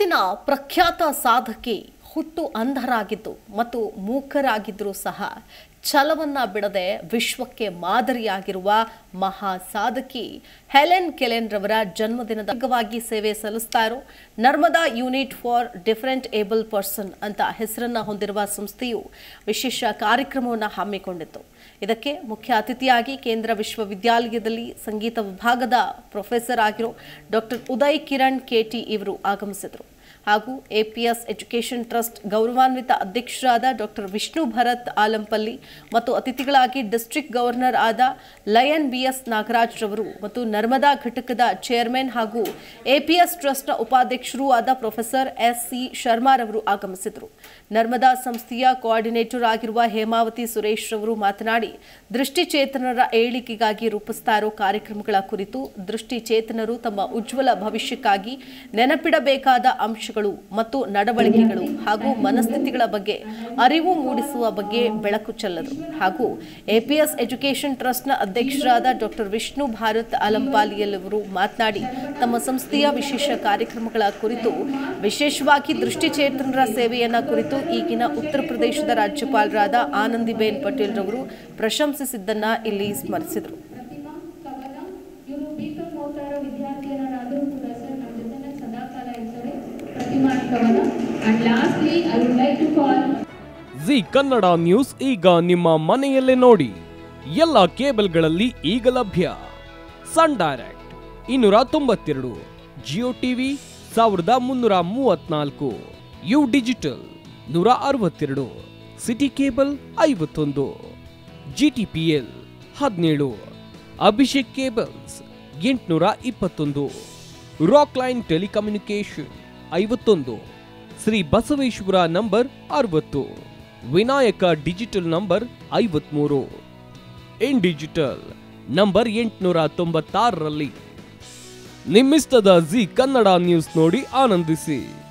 ಜಗತ್ತಿನ ಪ್ರಖ್ಯಾತ ಸಾಧಕಿ ಹುಟ್ಟು ಅಂಧರಾಗಿದ್ದು ಮತ್ತು ಮೂಕರಾಗಿದ್ದರೂ ಸಹ ಛಲವನ್ನ ಬಿಡದೆ ವಿಶ್ವಕ್ಕೆ ಮಾದರಿಯಾಗಿರುವ ಮಹಾ ಸಾಧಕಿ ಹೆಲೆನ್ ಕೆಲೆನ್ ರವರ ಜನ್ಮದಿನದ ಅಂಗವಾಗಿ ಸೇವೆ ಸಲ್ಲಿಸ್ತಾ ಇರೋ Narmada unit for different able person ಅಂತ ಹೆಸರನ್ನ ಹೊಂದಿರುವ ಸಂಸ್ಥೆಯು ವಿಶೇಷ ಕಾರ್ಯಕ್ರಮವನ್ನು ಹಮ್ಮಿಕೊಂಡಿತ್ತು ಇದಕ್ಕೆ ಮುಖ್ಯ ಅತಿಥಿಯಾಗಿ ಕೇಂದ್ರ ವಿಶ್ವವಿದ್ಯಾಲಯದಲ್ಲಿ ಸಂಗೀತ ವಿಭಾಗದ ಪ್ರೊಫೆಸರ್ ಆಗಿರೋ ಡಾಕ್ಟರ್ ಉದಯ್ ಕಿರಣ್ ಕೆಟಿ ಇವರು ಆಗಮಿಸಿದರು ಹಾಗೂ ಎಪಿಎಸ್ ಎಜುಕೇಷನ್ ಟ್ರಸ್ಟ್ ಗೌರವಾನ್ವಿತ ಅಧ್ಯಕ್ಷರಾದ ಡಾಕ್ಟರ್ ವಿಷ್ಣು ಭರತ್ ಆಲಂಪಲ್ಲಿ ಮತ್ತು ಅತಿಥಿಗಳಾಗಿ ಡಿಸ್ಟ್ರಿಕ್ಟ್ ಗವರ್ನರ್ ಆದ ಲಯನ್ ಬಿಎಸ್ ನಾಗರಾಜ್ ರವರು ಮತ್ತು ನರ್ಮದಾ ಘಟಕದ ಚೇರ್ಮನ್ ಹಾಗೂ ಎಪಿಎಸ್ ಟ್ರಸ್ಟ್ನ ಉಪಾಧ್ಯಕ್ಷರೂ ಆದ ಪ್ರೊಫೆಸರ್ ಎಸ್ ಸಿ ಶರ್ಮಾರವರು ಆಗಮಿಸಿದರು ನರ್ಮದಾ ಸಂಸ್ಥೆಯ ಕೋಆರ್ಡಿನೇಟರ್ ಆಗಿರುವ ಹೇಮಾವತಿ ಸುರೇಶ್ ರವರು ಮಾತನಾಡಿ ದೃಷ್ಟಿಚೇತನರ ಏಳಿಗೆಗಾಗಿ ರೂಪಿಸ್ತಾ ಇರೋ ಕಾರ್ಯಕ್ರಮಗಳ ಕುರಿತು ದೃಷ್ಟಿಚೇತನರು ತಮ್ಮ ಉಜ್ವಲ ಭವಿಷ್ಯಕ್ಕಾಗಿ ನೆನಪಿಡಬೇಕಾದ ಅಂಶಗಳು ಮತ್ತು ನಡವಳಿಕೆಗಳು ಹಾಗೂ ಮನಸ್ಥಿತಿಗಳ ಬಗ್ಗೆ ಅರಿವು ಮೂಡಿಸುವ ಬಗ್ಗೆ ಬೆಳಕು ಚೆಲ್ಲರು ಹಾಗೂ ಎಪಿಎಸ್ ಎಜುಕೇಷನ್ ಟ್ರಸ್ಟ್ನ ಅಧ್ಯಕ್ಷರಾದ ಡಾಕ್ಟರ್ ವಿಷ್ಣು ಭಾರತ್ ಅಲಂಪಾಲಿಯಲ್ಲವರು ಮಾತನಾಡಿ ತಮ್ಮ ಸಂಸ್ಥೆಯ ವಿಶೇಷ ಕಾರ್ಯಕ್ರಮಗಳ ಕುರಿತು ವಿಶೇಷವಾಗಿ ದೃಷ್ಟಿಚೇತನರ ಸೇವೆಯನ್ನ ಕುರಿತು ಈಗಿನ ಉತ್ತರ ಪ್ರದೇಶದ ರಾಜ್ಯಪಾಲರಾದ ಆನಂದಿಬೇನ್ ಪಟೇಲ್ ರವರು ಪ್ರಶಂಸಿಸಿದ್ದನ್ನ ಇಲ್ಲಿ ಸ್ಮರಿಸಿದರು ಪ್ರತಿಮಾ ಕವನ ಇವರು ಬಿಕಾಮ್ ಓದ್ತಾ ಇರೋ ವಿದ್ಯಾರ್ಥಿಯರಾದರೂ ಕೂಡ ಸರ್ ನಮ್ಮ ಜೊತೆನೆ ಸದಾಕಾಲ ಇರ್ತಾರೆ Pratima Kavana and lastly I would like to call Zee Kannada news ಈಗ ನಿಮ್ಮ ಮನೆಯಲ್ಲೇ ನೋಡಿ ಎಲ್ಲ ಕೇಬಲ್ಗಳಲ್ಲಿ ಈಗ ಲಭ್ಯ ಸನ್ ಡೈರೆಕ್ಟ್ ಇನ್ನೂರ ತೊಂಬತ್ತೆರಡು ಜಿಯೋ ಟಿವಿ ಸಾವಿರದ ಮುನ್ನೂರ ಮೂವತ್ನಾಲ್ಕು ಯು ಡಿಜಿಟಲ್ ನೂರ ಅರವತ್ತೆರಡು ಸಿಟಿ ಕೇಬಲ್ ಐವತ್ತೊಂದು ಜಿಟಿಪಿಎಲ್ ಹದಿನೇಳು ಅಭಿಷೇಕ್ ಕೇಬಲ್ಸ್ ಎಂಟುನೂರ ಇಪ್ಪತ್ತೊಂದು ರಾಕ್ ಲೈನ್ ಟೆಲಿಕಮ್ಯುನಿಕೇಶನ್ ಐವತ್ತೊಂದು ಶ್ರೀ ಬಸವೇಶ್ವರ ನಂಬರ್ ಅರವತ್ತು ವಿನಾಯಕ ಡಿಜಿಟಲ್ ನಂಬರ್ ಐವತ್ಮೂರು ಇನ್ ಡಿಜಿಟಲ್ ನಂಬರ್ ಎಂಟುನೂರ ತೊಂಬತ್ತಾರರಲ್ಲಿ ನಿಮ್ಮಿಸ್ತದ ಜಿ ಕನ್ನಡ ನ್ಯೂಸ್ ನೋಡಿ ಆನಂದಿಸಿ